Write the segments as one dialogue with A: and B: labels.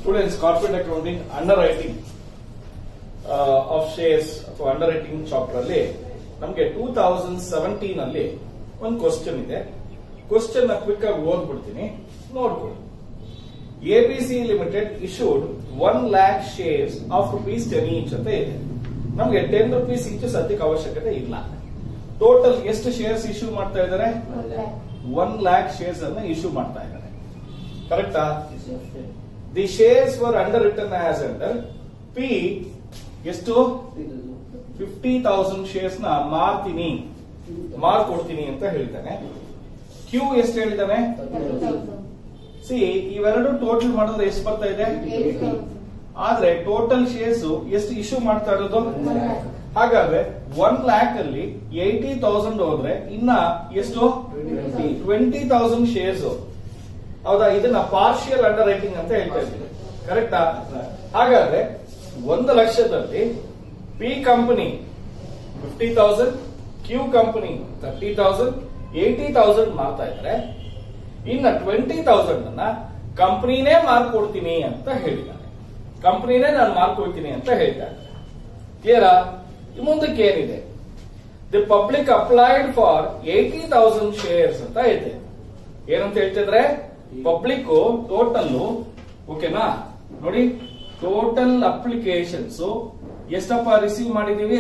A: Students corporate accounting underwriting of shares ಅಥವಾ underwriting chapter ಅಲ್ಲಿ ನಮಗೆ two thousand seventeen ಅಲ್ಲಿ ಒಂದು ಕ್ವಶನ್ ಇದೆ ಕ್ವಶನ್ ಕ್ವಿಕ್ ಆಗಿ ಓದ್ಬಿಡ್ತೀನಿ ನೋಡ್ಕೊಳ್ಳಿ ABC limited issued one lakh shares of rupees ten each ಅಂತ ಇದೆ ನಮಗೆ ಟೆನ್ ರುಪೀಸ್ ಈಚ್ ಸದ್ಯಕ್ಕೆ ಅವಶ್ಯಕತೆ ಇಲ್ಲ ಟೋಟಲ್ ಎಷ್ಟು ಶೇರ್ಸ್ ಇಶ್ಯೂ ಮಾಡ್ತಾ ಇದ್ದಾರೆ ಒನ್ ಲ್ಯಾಕ್ ಶೇರ್ಸ್ ಅನ್ನ ಇಶ್ಯೂ ಮಾಡ್ತಾ ಇದ್ದಾರೆ ಕರೆಕ್ಟಾ the shares were underwritten as under P ಎಷ್ಟು ಫಿಫ್ಟಿ ತೌಸಂಡ್ ಶೇರ್ಸ್ ನ ಮಾರ್ತೀನಿ ಮಾರ್ಕೊಡ್ತೀನಿ ಅಂತ ಹೇಳಿದ್ದಾನೆ ಕ್ಯೂ ಎಷ್ಟು ಹೇಳಿದ್ದಾನೆ ಸಿ ಇವೆರಡು ಟೋಟಲ್ ಮಾಡಿದ್ರೆ ಎಷ್ಟು ಬರ್ತಾ ಇದೆ ಆದ್ರೆ ಟೋಟಲ್ ಶೇರ್ಸ್ ಎಷ್ಟು ಇಶ್ಯೂ ಮಾಡ್ತಾ ಇರೋದು ಹಾಗಾದ್ರೆ ಒನ್ ಲ್ಯಾಕ್ ಅಲ್ಲಿ ಏಯ್ಟಿ ತೌಸಂಡ್ ಹೋದ್ರೆ ಇನ್ನ ಎಷ್ಟು ಟ್ವೆಂಟಿ ತೌಸಂಡ್ ಶೇರ್ಸ್ ಹೌದಾ ಇದನ್ನ ಪಾರ್ಷಿಯಲ್ ಅಂಡರ್ ರೈಟಿಂಗ್ ಅಂತ ಹೇಳ್ತಾ ಇದ್ದೀವಿ ಕರೆಕ್ಟಾ ಹಾಗಾದ್ರೆ ಒಂದು ಲಕ್ಷದಲ್ಲಿ P company fifty thousand Q company thirty thousand eighty thousand ಮಾರ್ತಾ ಇದ್ರೆ ಇನ್ನ ಟ್ವೆಂಟಿ ತೌಸಂಡ್ ಅನ್ನ ಕಂಪನಿನೇ ಮಾರ್ಕೊಡ್ತೀನಿ ಅಂತ ಹೇಳಿದ್ದಾನೆ ಕಂಪನಿನೇ ನಾನು ಮಾರ್ಕೊಡ್ತೀನಿ ಅಂತ ಹೇಳಿದ್ದಾನೆ ಕ್ಲಿಯರಾ ಮುಂದಕ್ಕೆ ಏನಿದೆ the public applied for eighty thousand shares ಅಂತ ಇದೆ ಏನಂತ ಹೇಳ್ತಿದ್ರೆ ಪಬ್ಲಿಕ್ ಟೋಟಲ್ ಓಕೆನಾ ನೋಡಿ ಟೋಟಲ್ ಅಪ್ಲಿಕೇಶನ್ಸ್ ಎಷ್ಟಪ್ಪ ರಿಸೀವ್ ಮಾಡಿದೀವಿ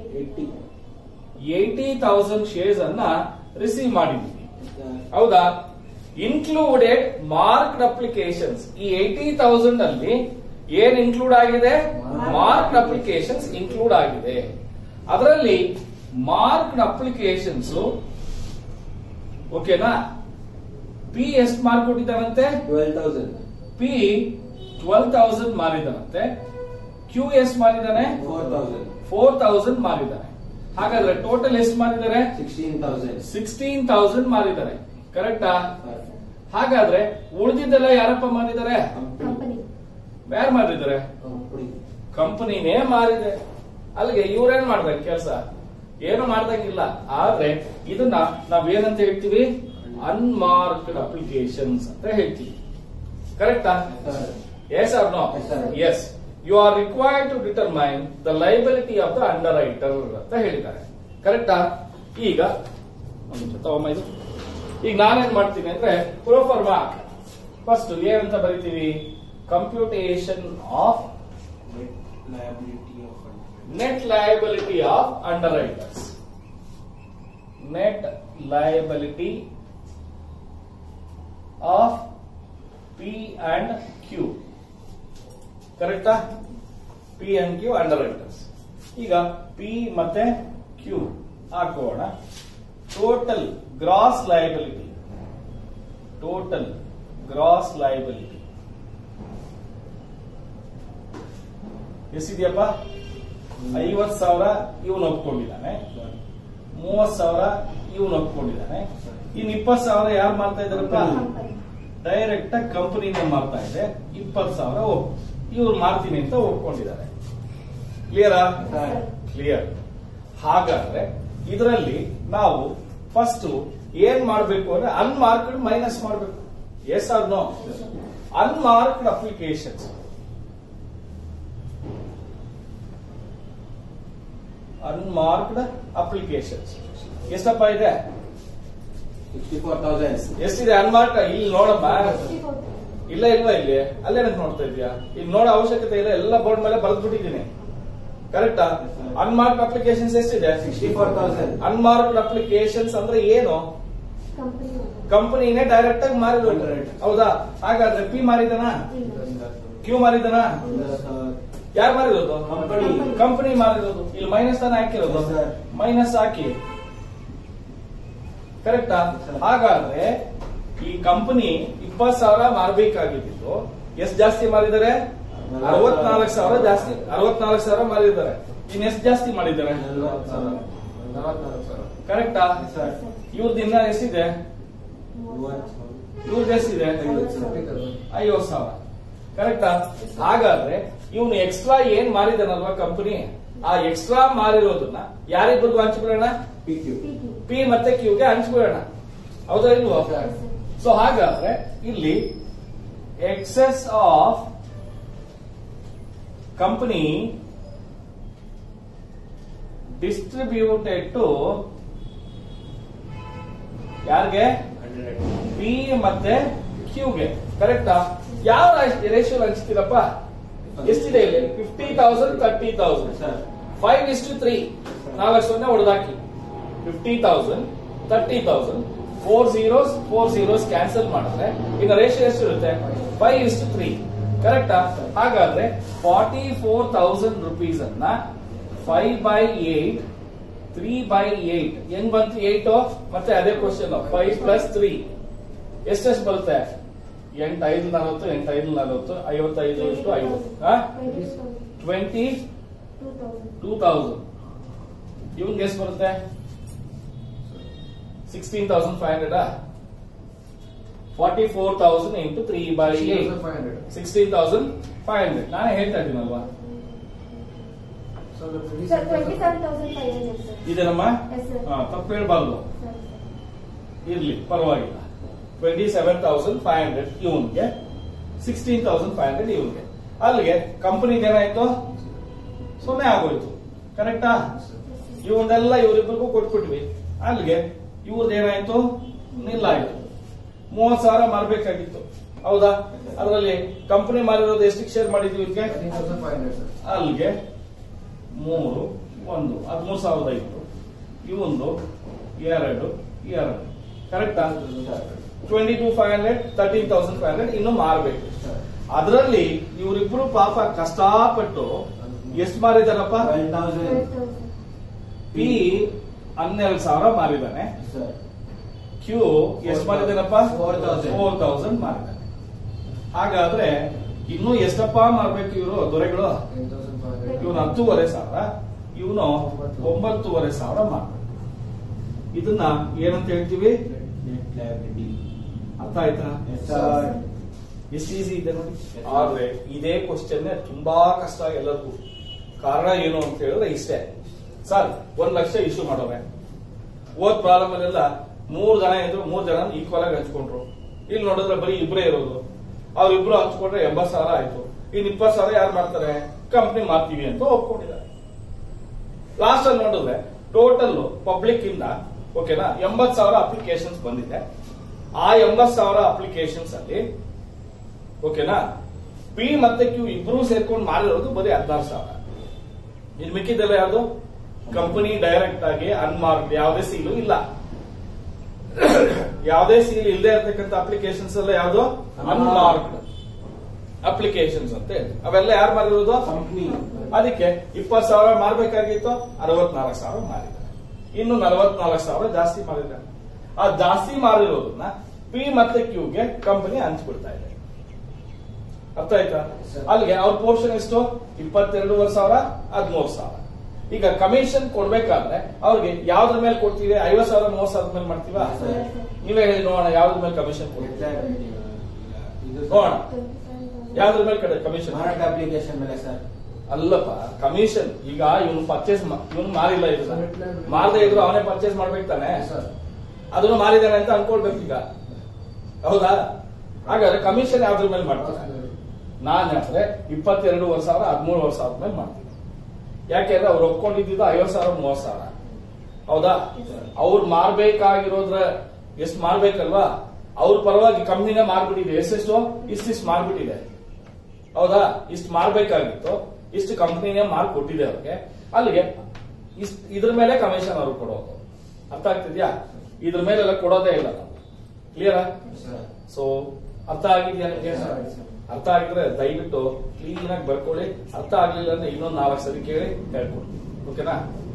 A: ಏಯ್ಟಿ ತೌಸಂಡ್ ಶೇರ್ಸ್ ಅನ್ನ ರಿಸೀವ್ ಮಾಡಿದೀವಿ ಹೌದಾ ಇನ್ಕ್ಲೂಡೆಡ್ ಮಾರ್ಕ್ಡ್ ಅಪ್ಲಿಕೇಶನ್ಸ್ ಈ ಏಯ್ಟಿ ತೌಸಂಡ್ ಅಲ್ಲಿ ಏನ್ ಇನ್ಕ್ಲೂಡ್ ಆಗಿದೆ ಮಾರ್ಕ್ಡ್ ಅಪ್ಲಿಕೇಶನ್ಸ್ ಇನ್ಕ್ಲೂಡ್ ಆಗಿದೆ ಅದರಲ್ಲಿ ಮಾರ್ಕ್ಡ್ ಅಪ್ಲಿಕೇಶನ್ಸ್ ಓಕೆನಾ ಪಿ ಎಷ್ಟು ಮಾರ್ಕ್ ಕೊಟ್ಟಿದ್ದಾನಂತೆ ಪಿ ಟ್ವೆಲ್ ತೌಸಂಡ್ ಮಾರಿದಾನಂತೆ ಕ್ಯೂ ಎಷ್ಟು ಮಾರಿದಾನೆ ಫೋರ್ ತೌಸಂಡ್ ಮಾರಿದ್ದಾನೆ ಹಾಗಾದ್ರೆ ಟೋಟಲ್ ಎಷ್ಟು ಮಾರಿದ್ದಾರೆ ಸಿಕ್ಸ್ಟೀನ್ ತೌಸಂಡ್ ಮಾರಿದ್ದಾರೆ ಕರೆಕ್ಟಾ ಹಾಗಾದ್ರೆ ಉಳಿದಿದ್ದೆಲ್ಲ ಯಾರಪ್ಪ ಮಾರಿದ್ದಾರೆ ಯಾರು ಮಾರಿದ್ದಾರೆ ಕಂಪನಿನೇ ಮಾರಿದೆ ಅಲ್ಲಿಗೆ ಇವ್ರೇನ್ ಮಾಡ್ಬೇಕು ಕೆಲಸ ಏನು ಮಾಡ್ದಂಗಿಲ್ಲ ಆದ್ರೆ ಇದನ್ನ ನಾವೇನಂತ ಹೇಳ್ತೀವಿ ಅನ್ಮಾರ್ಕ್ಡ್ ಅಪ್ಲಿಕೇಶನ್ಸ್ ಅಂತ ಹೇಳ್ತೀವಿ ಕರೆಕ್ಟಾ yes or no
B: Yes, sir.
A: As you are required to determine the liability of the underwriter ಅಂತ ಹೇಳಿದ್ದಾರೆ ಕರೆಕ್ಟಾ ಈಗ ಒಂದ್ ನಿಮಿಷ ತಗೊಂಬ ಇದು ಈಗ ನಾನೇನ್ ಮಾಡ್ತೀನಿ ಅಂದ್ರೆ ಪ್ರೋಫರ್ಮಾ ಫಸ್ಟ್ ಏನಂತ ಬರಿತೀವಿ computation of net liability of underwriters net liability of P and Q ಕರೆಕ್ಟಾ P and Q underwriters ಈಗ ಪಿ ಮತ್ತೆ ಕ್ಯೂ ಹಾಕೋಣ total gross liability total gross liability ಎಷ್ಟಿದೆಯಪ್ಪ ಐವತ್ ಸಾವಿರ ಇವನು ಒಪ್ಕೊಂಡಿದ್ದಾನೆ ಮೂವತ್ ಸಾವಿರ ಇವನು ಒಪ್ಕೊಂಡಿದ್ದಾನೆ ಇನ್ ಇಪ್ಪತ್ ಸಾವಿರ ಯಾರು ಮಾಡ್ತಾ ಇದಾರಪ್ಪ ಡೈರೆಕ್ಟ್ ಆಗಿ ಕಂಪನಿನೇ ಮಾಡ್ತಾ ಇದೆ ಇಪ್ಪತ್ ಸಾವಿರ ಇವ್ರು ಮಾಡ್ತೀನಿ ಅಂತ ಒಪ್ಕೊಂಡಿದ್ದಾರೆ ಕ್ಲಿಯರಾ ಕ್ಲಿಯರ್ ಹಾಗಾದ್ರೆ ಇದರಲ್ಲಿ ನಾವು ಫಸ್ಟ್ ಏನ್ ಮಾಡಬೇಕು ಅಂದ್ರೆ ಅನ್ಮಾರ್ಕ್ಡ್ ಮೈನಸ್ ಮಾಡಬೇಕು yes or no unmarked applications unmarked applications ಎಷ್ಟಪ್ಪ ಇದೆ ಎಷ್ಟಿದೆ ಅನ್ಮಾರ್ಕ್ ಇಲ್ಲಿ ನೋಡಮ್ಮ ಇಲ್ಲ ಇಲ್ವಾ ಇಲ್ಲಿ ಅಲ್ಲೇನಂತ ನೋಡ್ತಾ ಇದೀಯಾ ಈಗ ನೋಡೋ ಅವಶ್ಯಕತೆ ಇಲ್ಲ ಎಲ್ಲ ಬೋರ್ಡ್ ಮೇಲೆ ಬರೆದ್ಬಿಟ್ಟಿದ್ದೀನಿ ಕರೆಕ್ಟಾ ಅನ್ಮಾರ್ಕ್ಡ್ ಅಪ್ಲಿಕೇಶನ್ಸ್ ಎಷ್ಟಿದೆ ಅನ್ಮಾರ್ಕ್ಡ್ ಅಪ್ಲಿಕೇಶನ್ಸ್ ಅಂದ್ರೆ ಏನು ಕಂಪನಿನೇ ಡೈರೆಕ್ಟ್ ಆಗಿ ಮಾರಿರೋದು
B: Direct.
A: ಹೌದಾ ಹಾಗಾದ್ರೆ ಪಿ ಮಾರಿದನ ಕ್ಯೂ ಮಾರಿದನ ಯಾರು ಮಾರಿರೋದು
B: Company.
A: ಕಂಪನಿ ಮಾರಿರೋದು ಇಲ್ಲಿ ಮೈನಸ್ ತಾನೇ ಹಾಕಿರೋದು
B: Yes, sir.
A: ಮೈನಸ್ ಹಾಕಿ ಕರೆಕ್ಟಾ
B: sir.
A: ಹಾಗಾದ್ರೆ ಈ ಕಂಪನಿ ಇಪ್ಪತ್ ಸಾವಿರ ಮಾರ್ಬೇಕಾಗಿದ್ದು ಎಷ್ಟು ಜಾಸ್ತಿ ಮಾರಿದ್ದಾರೆ ಅರವತ್ನಾಲ್ಕು ಸಾವಿರ ಜಾಸ್ತಿ ಅರವತ್ನಾಲ್ಕು ಸಾವಿರ ಮಾರಿದ್ದಾರೆ ಇನ್ ಎಷ್ಟು ಜಾಸ್ತಿ ಮಾಡಿದ್ದಾರೆ ಕರೆಕ್ಟಾ ಇವ್ರದ್ದು ಇನ್ನ ಎಷ್ಟಿದೆ ಇವ್ರದ್ದು ಎಷ್ಟಿದೆ ಐವತ್ ಸಾವಿರ ಕರೆಕ್ಟಾ ಹಾಗಾದ್ರೆ ಇವನು ಎಕ್ಸ್ಟ್ರಾ ಏನ್ ಮಾರಿದಾನಲ್ವಾ ಕಂಪನಿ ಆ ಎಕ್ಸ್ಟ್ರಾ ಮಾರಿರೋದನ್ನ ಯಾರಿಬ್ಬರಿಗೂ ಹಂಚ್ಬಿಡೋಣ ಪಿ ಮತ್ತೆ ಕ್ಯೂಗೆ ಹಂಚ್ಬಿಡೋಣ ಹೌದಾ ಇಲ್ವೋ ಸೊ ಹಾಗಾದ್ರೆ ಇಲ್ಲಿ excess of company distributed to ಯಾರಿಗೆ ಪಿ ಮತ್ತೆ ಕ್ಯೂಗೆ ಕರೆಕ್ಟಾ ಯಾವ ರೇಷಿಯೋ ಹಂಚ್ತೀರಪ್ಪ ಎಷ್ಟಿದೆ ಇಲ್ಲಿ fifty thousand thirty thousand
B: sir
A: five is two three ನಾಲ್ಕು ಸೊನ್ನೆ ಹೊಡೆದಾಕಿ fifty thousand thirty thousand four zeros four zeros cancel ಮಾಡಿದ್ರೆ ಈಗ ರೇಷಿಯೋ ಎಷ್ಟು ಇರುತ್ತೆ ಫೈವ್ ಇಸ್ ಟು ತ್ರೀ ಕರೆಕ್ಟಾ ಹಾಗಾದ್ರೆ ಫಾರ್ಟಿ ಫೋರ್ ತೌಸಂಡ್ ರುಪೀಸ್ ಅನ್ನ five by eight three by eight ಹೆಂಗ್ ಬಂತು ಏಟ್ ಮತ್ತೆ ಅದೇ ಕ್ವಶನ್ ಫೈವ್ ಪ್ಲಸ್ ತ್ರೀ ಎಷ್ಟೆಷ್ಟು ಬರುತ್ತೆ ಎಂಟು ಐದು ನಲವತ್ತು ಎಂಟು ಐದು ನಲವತ್ತು ಐವತ್ತೈದು ಎಷ್ಟು ಐವತ್ತು ಟ್ವೆಂಟಿ ಟೂ ತೌಸಂಡ್ ಇವನ್ಗೆ ಎಷ್ಟು ಬರುತ್ತೆ sixteen thousand five hundred forty four thousand into three by eight
B: five hundred
A: sixteen thousand five hundred ನಾನೇ ಹೇಳ್ತಾ ಇದ್ದೀನಲ್ವಾ
B: so
C: sir twenty seven thousand five hundred sir
A: ಇದೇನಮ್ಮ
C: ಎಸ್ ಸರ್
A: ಹಾ, ತಪ್ಪು ಹೇಳ್ಬಾರ್ದು
C: ಸರ್
A: ಇರ್ಲಿ ಪರವಾಗಿಲ್ಲ twenty seven thousand five hundred ಇವನ್ಗೆ ಸಿಕ್ಸ್ಟೀನ್ ತೌಸಂಡ್ ಫೈವ್ ಹಂಡ್ರೆಡ್ ಇವನ್ಗೆ ಅಲ್ಲಿಗೆ ಕಂಪನಿಗೆ ಏನಾಯ್ತು ಸೊನ್ನೆ ಆಗೋಯ್ತು ಕರೆಕ್ಟಾ ಇವನ್ನೆಲ್ಲ ಇವರಿಬ್ಬರಿಗೂ ಕೊಟ್ಬಿಟ್ವಿ ಅಲ್ಲಿಗೆ ಇವ್ರದ್ದು ಏನಾಯ್ತು ನಿಲ್ಲಾಯ್ತು ಮೂವತ್ ಸಾವಿರ ಮಾರ್ಬೇಕಾಗಿತ್ತು ಹೌದಾ ಅದರಲ್ಲಿ ಕಂಪನಿ ಮಾರಿರೋದು ಎಷ್ಟಕ್ಕೆ ಶೇರ್ ಮಾಡಿದ್ವಿ ಇದಕ್ಕೆ
B: ಫೈವ್ ಹಂಡ್ರೆಡ್ ಸರ್
A: ಅಲ್ಲಿಗೆ ಮೂರು ಒಂದು ಹದಿಮೂರು ಸಾವಿರದ ಐದು ಇವೊಂದು ಎರಡು ಎರಡು ಕರೆಕ್ಟಾ twenty two five hundred thirteen thousand five hundred ಇನ್ನು ಮಾರಬೇಕು ಅದರಲ್ಲಿ ಇವರಿಬ್ರು ಪಾಪ ಕಷ್ಟಪಟ್ಟು ಎಷ್ಟು ಮಾರಿದಾರಪ್ಪ
B: twelve thousand
C: twelve thousand
A: P ಹನ್ನೆರಡು ಸಾವಿರ ಮಾರಿದಾನೆ
B: ಸರ್
A: ಕ್ಯೂ ಎಷ್ಟು ಮಾರಿದಾನಪ್ಪ
B: 4,000.
A: ಫೋರ್ ತೌಸಂಡ್ ಮಾರಿದಾನೆ ಹಾಗಾದ್ರೆ ಇನ್ನು ಎಷ್ಟಪ್ಪ ಮಾರ್ಬೇಕು ಇವರು ದೊರೆಗಳು
B: ಟೆನ್ ತೌಸಂಡ್ ಫೈವ್ ಹಂಡ್ರೆಡ್
A: ಇವನು ಹತ್ತೂವರೆ ಸಾವಿರ ಇವನು ಒಂಬತ್ತೂವರೆ ಸಾವಿರ ಮಾಡ್ಬೇಕು ಇದನ್ನ ಏನಂತ ಹೇಳ್ತೀವಿ
B: ನೆಟ್ ಲಯಬಿಲಿಟಿ
A: ಅರ್ಥ ಆಯ್ತಾ
B: ಸರ್
A: ಎಷ್ಟು ಈಸಿ ಇದೆ ನೋಡಿ ಆದ್ರೆ ಇದೇ ಕ್ವಶನ್ ತುಂಬಾ ಕಷ್ಟ ಎಲ್ಲರಿಗೂ ಕಾರಣ ಏನು ಅಂತ ಹೇಳಿದ್ರೆ ಇಷ್ಟೇ ಸರ್ ಒಂದ್ ಲಕ್ಷ ಇಶ್ಯೂ ಮಾಡೋವೆ ಓದ್ ಪ್ರಾಬ್ಲಮ್ ಅಲ್ಲೆಲ್ಲ ಮೂರ್ ಜನ ಇದ್ರು ಮೂರ್ ಜನ ಈಕ್ವಲ್ ಆಗಿ ಹಂಚ್ಕೊಂಡ್ರು ಇಲ್ಲಿ ನೋಡಿದ್ರೆ ಬರೀ ಇಬ್ರೇ ಇರೋದು ಅವ್ರಿಬ್ರು ಹಂಚ್ಕೊಂಡ್ರೆ ಎಂಬತ್ ಸಾವಿರ ಆಯ್ತು ಇನ್ ಇಪ್ಪತ್ ಸಾವಿರ ಯಾರು ಮಾಡ್ತಾರೆ ಕಂಪ್ನಿ ಮಾಡ್ತೀವಿ ಅಂತ ಒಪ್ಕೊಂಡಿದ್ದಾರೆ ಲಾಸ್ಟ್ ಅಲ್ಲಿ ನೋಡಿದ್ರೆ ಟೋಟಲ್ ಪಬ್ಲಿಕ್ ಇಂದ ಓಕೆನಾ ಎಂಬತ್ ಸಾವಿರ ಅಪ್ಲಿಕೇಶನ್ಸ್ ಬಂದಿದೆ ಆ ಎಂಬತ್ ಸಾವಿರ ಅಪ್ಲಿಕೇಶನ್ಸ್ ಅಲ್ಲಿ ಓಕೆನಾ ಪಿ ಮತ್ತೆ ಕ್ಯೂ ಇಬ್ರು ಸೇರ್ಕೊಂಡು ಮಾಡಿರೋದು ಬರೀ ಹದಿನಾರು ಸಾವಿರ ಇನ್ ಮಿಕ್ಕಿದ್ದೆಲ್ಲ ಯಾವುದು ಕಂಪನಿ ಡೈರೆಕ್ಟ್ ಆಗಿ ಅನ್ಮಾರ್ಕ್ ಯಾವುದೇ ಸೀಲು ಇಲ್ಲ ಯಾವುದೇ ಸೀಲ್ ಇಲ್ಲದೆ ಇರತಕ್ಕಂತ ಅಪ್ಲಿಕೇಶನ್ಸ್ ಎಲ್ಲ ಯಾವುದು ಅನ್ಮಾರ್ಕ್ಡ್ ಅಪ್ಲಿಕೇಶನ್ಸ್ ಅಂತ ಹೇಳಿ ಅವೆಲ್ಲ ಯಾರು ಮಾಡಿರೋದು
B: ಕಂಪ್ನಿ
A: ಅದಕ್ಕೆ ಇಪ್ಪತ್ತು ಸಾವಿರ ಮಾರ್ಬೇಕಾಗಿತ್ತು ಅರವತ್ನಾಲ್ಕು ಸಾವಿರ ಮಾರಿದ್ದಾರೆ ಇನ್ನು ನಲವತ್ನಾಲ್ಕು ಸಾವಿರ ಜಾಸ್ತಿ ಮಾರಿದ್ದಾರೆ ಆ ಜಾಸ್ತಿ ಮಾರಿರೋದನ್ನ ಪಿ ಮತ್ತೆ ಕ್ಯೂಗೆ ಕಂಪನಿ ಹಂಚ್ಬಿಡ್ತಾ ಇದೆ ಅರ್ಥ ಆಯ್ತಾ
B: ಸರ್.
A: ಅಲ್ಲಿಗೆ ಅವ್ರ ಪೋರ್ಷನ್ ಎಷ್ಟು ಇಪ್ಪತ್ತೆರಡೂವರೆ ಸಾವಿರ ಹದಿಮೂರು ಸಾವಿರ ಈಗ ಕಮಿಷನ್ ಕೊಡ್ಬೇಕಾದ್ರೆ ಅವ್ರಿಗೆ ಯಾವ್ದ್ರ ಮೇಲೆ ಕೊಡ್ತೀವಿ ಐವತ್ ಸಾವಿರ ಮೂವತ್ ಸಾವಿರದ ಮೇಲೆ ಮಾಡ್ತೀವಾ
B: ಸರ್.
A: ನೀವೇ ಹೇಳಿ ನೋಡೋಣ ಯಾವ್ದ್ರ ಮೇಲೆ ಕಮಿಷನ್
B: ನೆಟ್
A: ಕೊಡ್ತೀವಿ
B: ಲಯಬಿಲಿಟಿ ಇದು
A: ನೋಡೋಣ
C: ಟ್ವೆಂಟಿ ಸೆವೆನ್ ತೌಸಂಡ್
A: ಯಾವ್ದ್ರ ಮೇಲೆ ಕಡೆ ಕಮಿಷನ್
B: ಮಾರಾಟ ಅಪ್ಲಿಕೇಶನ್ ಮೇಲೆ ಸರ್
A: ಅಲ್ಲಪ್ಪ ಕಮಿಷನ್ ಈಗ ಇವನು ಪರ್ಚೇಸ್ ಇವನು ಮಾರಿಲ್ಲ ಇದು ಮಾರದೇ ಇದ್ರು ಅವನೇ ಪರ್ಚೇಸ್ ಮಾಡ್ಬೇಕು ತಾನೆ
B: ಸರ್
A: ಅದನ್ನು ಮಾರಿದಾನೆ ಅಂತ ಅನ್ಕೊಳ್ಬೇಕು ಈಗ ಹೌದಾ ಹಾಗಾದ್ರೆ ಕಮಿಷನ್ ಯಾವ್ದ್ರ ಮೇಲೆ ಮಾಡ್ತಾರೆ ನಾನ್ ಹೇಳಿದ್ರೆ ಇಪ್ಪತ್ತೆರಡೂವರೆ ಸಾವಿರ ಹದಿಮೂರುವರೆ ಸಾವಿರ ಮೇಲೆ ಮಾಡ್ತೀನಿ ಯಾಕೆಂದ್ರೆ ಅವ್ರು ಒಪ್ಕೊಂಡಿದ್ದು ಐವತ್ ಸಾವಿರ ಮೂವತ್ ಸಾವಿರ ಹೌದಾ ಅವ್ರು ಮಾರ್ಬೇಕಾಗಿರೋದ್ರ ಎಷ್ಟು ಮಾರ್ಬೇಕಲ್ವಾ ಅವ್ರ ಪರವಾಗಿ ಕಂಪ್ನಿನೇ ಮಾರ್ಬಿಟ್ಟಿದೆ ಎಷ್ಟೆಷ್ಟು ಇಷ್ಟಿಷ್ಟು ಮಾರ್ಬಿಟ್ಟಿದೆ ಹೌದಾ ಇಷ್ಟು ಮಾರ್ಬೇಕಾಗಿತ್ತು ಇಷ್ಟು ಕಂಪ್ನಿನೇ ಮಾರ್ಕ್ ಕೊಟ್ಟಿದೆ ಅವ್ರಿಗೆ ಅಲ್ಲಿಗೆ ಇಷ್ಟ್ ಇದ್ರ ಮೇಲೆ ಕಮಿಷನ್ ಅವ್ರು ಕೊಡೋದು ಅರ್ಥ ಆಗ್ತಿದ್ಯಾ ಇದ್ರ ಮೇಲೆಲ್ಲ ಕೊಡೋದೇ ಇಲ್ಲ ನಾವು ಕ್ಲಿಯರ್
B: ಸರ್
A: ಸೊ ಅರ್ಥ ಆಗಿದ್ಯಾ ನಿಮ್ಗೆ
B: ಸರ್, ಸರ್.
A: ಅರ್ಥ ಆಗಿದ್ರೆ ದಯವಿಟ್ಟು ಕ್ಲೀನ್ ಆಗಿ ಬರ್ಕೊಳ್ಳಿ ಅರ್ಥ ಆಗ್ಲಿಲ್ಲ ಅಂದ್ರೆ ಇನ್ನೊಂದು ನಾಲ್ಕು ಸರಿ ಕೇಳಿ ಹೇಳ್ಕೊಡ್ತೀನಿ ಓಕೆನಾ